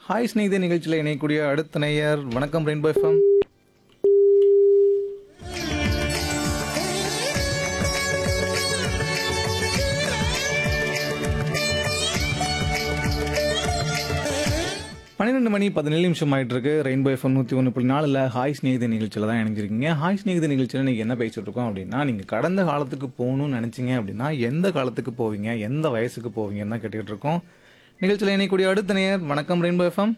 Hi ஸ்நேகிதே நிகழ்ச்சியில் இணையக்கூடிய அடுத்த நேயர் வணக்கம் ரெயின்போ எஃப்எம் பன்னிரெண்டு மணி பதினேழு நிமிஷம் ஆயிட்டு இருக்கு ரெயின்போ எஃப்எம் நூற்றி ஒன்று புள்ளி நாலில் ஹாய் ஸ்நேகித நிகழ்ச்சியில் தான் இணைஞ்சிருக்கீங்க ஹாய் ஸ்நேகித நிகழ்ச்சியில் நீங்கள் என்ன பேசிட்டு இருக்கோம் அப்படின்னா நீங்கள் கடந்த காலத்துக்கு போகணும்னு நினச்சிங்க அப்படின்னா எந்த காலத்துக்கு போவீங்க எந்த வயசுக்கு போவீங்கன்னு தான் கேட்டுக்கிட்டு இருக்கோம் நிகழ்ச்சியில் இணையக்கூடிய அடுத்த நேயர் வணக்கம் rainbow FM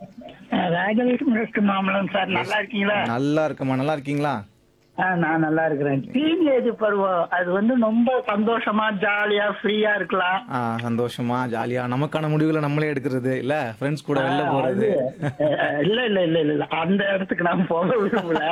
Rajalakshmi Mamalam sir நல்லா இருக்கீங்களா நல்லா இருக்கம்மா நல்லா இருக்கீங்களா ஆ, நான் நல்லா இருக்கிறேன் டீனேஜ் பருவம் அது வந்து ரொம்ப சந்தோஷமா ஜாலியா ஃப்ரீயா இருக்கலாம் ஆ சந்தோஷமா ஜாலியா நமக்கான முடிவுகளை நம்மளே எடுக்கிறது இல்ல ஃப்ரெண்ட்ஸ் கூட வெளில போறது அஹ், இல்ல இல்ல இல்ல இல்ல இல்ல அந்த இடத்துக்கு நான் போக விரும்பல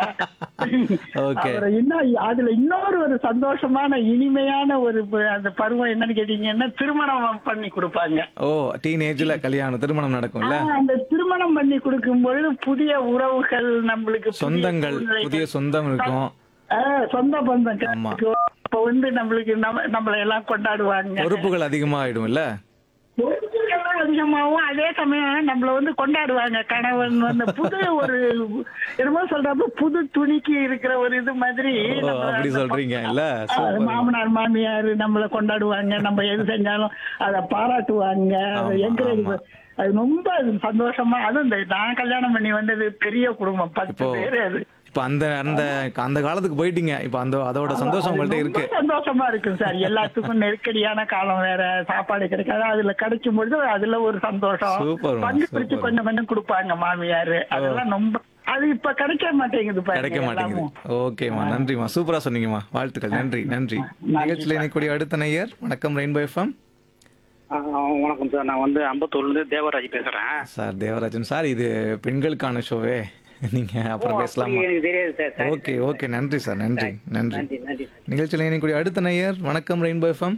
Okay. அப்புறம் இன்னும் அதுல இன்னொரு ஒரு சந்தோஷமான இனிமையான ஒரு ப- அந்த பருவம் என்னன்னு கேட்டீங்கன்னா திருமணம் பண்ணி கொடுப்பாங்க ஓ டீனேஜ்ல கல்யாணம் திருமணம் நடக்கும்ல ஆ, அந்த திருமணம் பண்ணி கொடுக்கும் பொழுது புதிய உறவுகள் நம்மளுக்கு புதிய சொந்தங்கள் சூழ்நிலைகள். புதிய சொந்தம் இருக்கும் ஆ, சொந்த பந்தம் ஆமா. கிடைக்கும். அப்ப வந்து நம்மளுக்கு நம்ம நம்மள எல்லாம் கொண்டாடுவாங்க பொறுப்புகள் அதிகமாயிடும் இல்ல பொறுப்புகளும் அதிகமாகவும் அதே சமயம் நம்மள வந்து கொண்டாடுவாங்க கணவன் வந்து புது ஒரு என்னமோ சொல்றப்ப புது துணிக்கு இருக்கிற ஒரு இது மாதிரி ஓ நம்ம அப்படி அந்த சொல்றீங்க இல்ல ஆ, சூப்பர் மாமனார் மாமியார் நம்மள கொண்டாடுவாங்க நம்ம எது செஞ்சாலும் அத பாராட்டுவாங்க அதை ஆமா, encourage ஆமா. ப- அது ரொம்ப அது சந்தோஷமா அதுவும் இந்த நான் கல்யாணம் பண்ணி வந்தது பெரிய குடும்பம் பத்து இப்போ பேரு அது இப்ப அந்த அந்த அந்த காலத்துக்கு போயிட்டீங்க இப்ப அந்த அதோட சந்தோஷம் உங்கள்ட்ட அது இருக்கு ரொம்ப சந்தோஷமா இருக்கும் சார் எல்லாத்துக்கும் நெருக்கடியான காலம் வேற சாப்பாடு கிடைக்காது அதுல கிடைக்கும் பொழுது அதுல ஒரு சந்தோஷம் சூப்பர்மா, பங்கு பிரிச்சு சூப்பர். கொஞ்சம் கொஞ்சம் கொடுப்பாங்க மாமியாரு அதெல்லாம் ரொம்ப அது இப்ப கிடைக்க மாட்டேங்குது பாருங்க கிடைக்க மாட்டேங்குது எல்லாமும். ஓகேம்மா நன்றிம்மா சூப்பரா சொன்னீங்கம்மா வாழ்த்துக்கள் நன்றி நன்றி நிகழ்ச்சியில் இணையக்கூடிய அடுத்த நேயர் வணக்கம் ரெயின்போ எஃப்எம் ஆ, வணக்கம் சார் நான் வந்து அம்பத்தூர்லேருந்து தேவராஜ் பேசுறேன் சார் தேவராஜன் சார் இது பெண்களுக்கான ஷோவே நீங்க அப்புறம் பேசலாமா எனக்கு தெரியாது சார் சார் ஓகே ஓகே நன்றி சார் நன்றி நன்றி நன்றி நன்றி நிகழ்ச்சியில் இணையக்கூடிய அடுத்த நேயர் வணக்கம் ரெயின்போ எஃப்எம்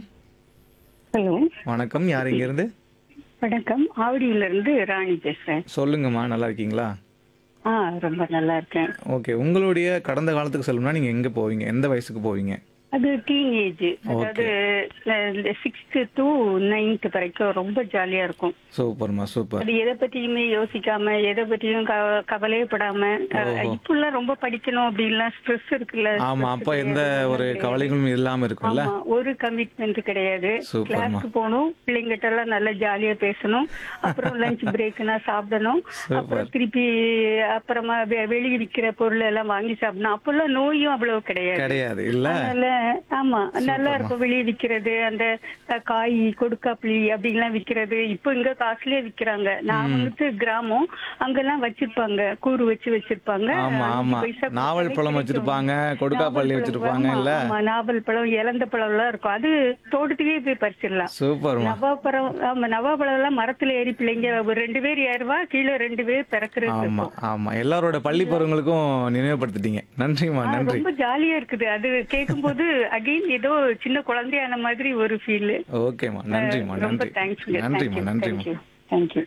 ஹலோ வணக்கம் யார் இங்க இருந்து வணக்கம் ஆவடியில இருந்து ராணி பேசுறேன் சொல்லுங்கம்மா நல்லா இருக்கீங்களா ஆ ரொம்ப நல்லா இருக்கேன் ஓகே உங்களுடைய கடந்த காலத்துக்கு சொல்லணும்னா நீங்க எங்க போவீங்க எந்த வயசுக்கு போவீங்க அது டீனேஜ் அதாவது சிக்ஸ்த் டு நைன்த் வரைக்கும் ரொம்ப ஜாலியா இருக்கும் சூப்பர்மா சூப்பர் அது எதை பத்தியுமே யோசிக்காம எதை பத்தியும் க- கவலையப்படாம அஹ், இப்பெல்லாம் ரொம்ப படிக்கணும் அப்படின்லாம் ஸ்ட்ரெஸ் இருக்குல்ல ஆமா அப்ப எந்த ஒரு கவலைகளும் இல்லாம இருக்கும்ல ஆமா ஒரு கமிட்மெண்ட் கிடையாது சூப்பர்மா. கிளாஸ்க்கு போகணும் பிள்ளைங்கிட்ட எல்லாம் நல்லா ஜாலியா பேசணும் அப்புறம் லஞ்ச் பிரேக்னா சாப்பிடணும் அப்புறம் திருப்பி அப்புறமா வெ- வெளிய விக்கிற பொருள் எல்லாம் வாங்கி சாப்பிடணும் அப்பெல்லாம் நோயும் அவ்வளவு கிடையாது கிடையாது இல்ல அதனால ஆமா நல்லா இருக்கும் வெளியே விக்கிறது அந்த அஹ், காய் கொடுக்காப்புளி அப்படின்லாம் விக்கிறது இப்போ இங்க காசுலயே விக்கிறாங்க நான் வந்துட்டு கிராமம் அங்கெல்லாம் வச்சிருப்பாங்க கூறு வச்சு வச்சிருப்பாங்க ஆமா அஞ்சு ஆமா பைசா நாவல் கொடுத்தாலே பழம் கிடைக்கும். வச்சிருப்பாங்க கொடுக்காப்பள்ளி நாவல் வச்சிருப்பாங்க பழம், இல்ல ஆமா, நாவல் பழம் இலந்த பழம் எல்லாம் இருக்கும் அது தோட்டத்துக்கே போய் பறிச்சிடலாம் சூப்பர்மா நவாப்பழம் ஆமா நவாப்பழம் எல்லாம் மரத்துல ஏறி பிள்ளைங்க ஒரு ரெண்டு பேர் ஏறுவா கீழே ரெண்டு பேர் பிறக்கிறது ஆமா ஆமா எல்லாரோட பள்ளி பருவங்களுக்கும் நினைவுபடுத்திட்டீங்க நன்றிம்மா ஆ, நன்றி ரொம்ப ஜாலியா இருக்குது அது கேட்கும்போது அகைன் ஏதோ சின்ன குழந்தையான மாதிரி ஒரு ஃபீல் ஓகேம்மா நன்றிம்மா ரொம்ப நன்றி தேங்க்ஸ் நன்றிம்மா நன்றிம்மா தேங்க்யூ தேங்க்யூ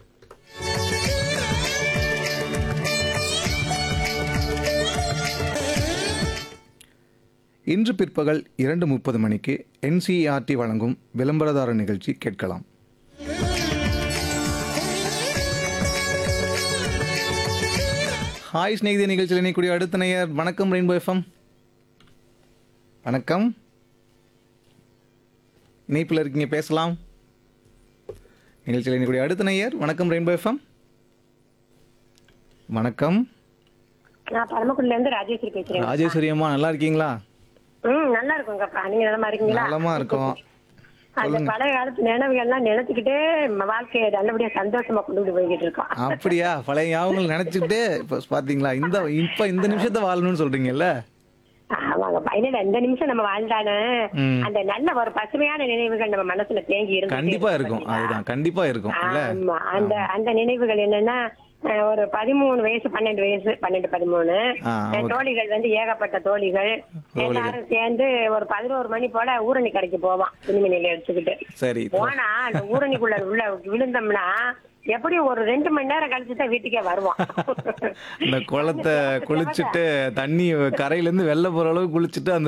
இன்று பிற்பகல் இரண்டு முப்பது மணிக்கு என்சிஆர்டி வழங்கும் விளம்பரதார நிகழ்ச்சி கேட்கலாம் ஹாய் ஸ்நேகிதி நிகழ்ச்சியில் இணைக்கூடிய அடுத்த நேயர் வணக்கம் ரெயின்போ எஃப்எம் வணக்கம் இணைப்பில் இருக்கீங்க பேசலாம் நிகழ்ச்சியில் இணைக்கூடிய அடுத்த நேயர் வணக்கம் ரெயின்போ எஃப்எம் வணக்கம் நான் பரமக்குடில இருந்து ராஜேஸ்வரி பேசுறேன் ராஜேஸ்வரி அம்மா நல்லா இருக்கீங்களா ம் நல்லா இருக்குங்கப்பா நீங்க நலமா இருக்கீங்களா நலமா இருக்கோம் அந்த பழைய காலத்து நினைவுகள்லாம் நினைச்சுக்கிட்டே நம்ம வாழ்க்கையை நல்லபடியா சந்தோஷமா கொண்டு போய் போய்கிட்டு இருக்கோம் அப்படியா பழைய ஞாபகங்கள் நினைச்சுக்கிட்டே இப்போ பாத்தீங்களா இந்த இப்ப இந்த நிமிஷத்தை வாழணும்னு சொல்றீங்கல்ல ஆமாங்க பையனில் இந்த நிமிஷம் நம்ம வாழ்ந்தானே ம். அந்த நல்ல ஒரு பசுமையான நினைவுகள் நம்ம மனசுல தேங்கி இருந்து கண்டிப்பா இருக்கும் அதுதான் கண்டிப்பா இருக்கும் இல்ல ஆமா அந்த அந்த நினைவுகள் என்னன்னா அஹ், ஒரு பதிமூணு வயசு பன்னெண்டு வயசு பன்னெண்டு பதிமூணு ஆ, அஹ், ஓகே. தோழிகள் வந்து ஏகப்பட்ட தோழிகள் எல்லாரும் சேர்ந்து ஒரு பதினோரு மணி போல ஊரணி கடைக்கு போவோம் துணிமணி நிலையம் எடுத்துக்கிட்டு சரி போனா அந்த ஊரணிக்குள்ள உள்ள விழுந்தோம்னா எப்படியும் ஒரு ரெண்டு மணி நேரம் கழிச்சு தான் வீட்டுக்கே வருவோம் இந்த குளத்தை குளிச்சுட்டு தண்ணி கரையில இருந்து வெளில போற அளவுக்கு குளிச்சுட்டு அந்த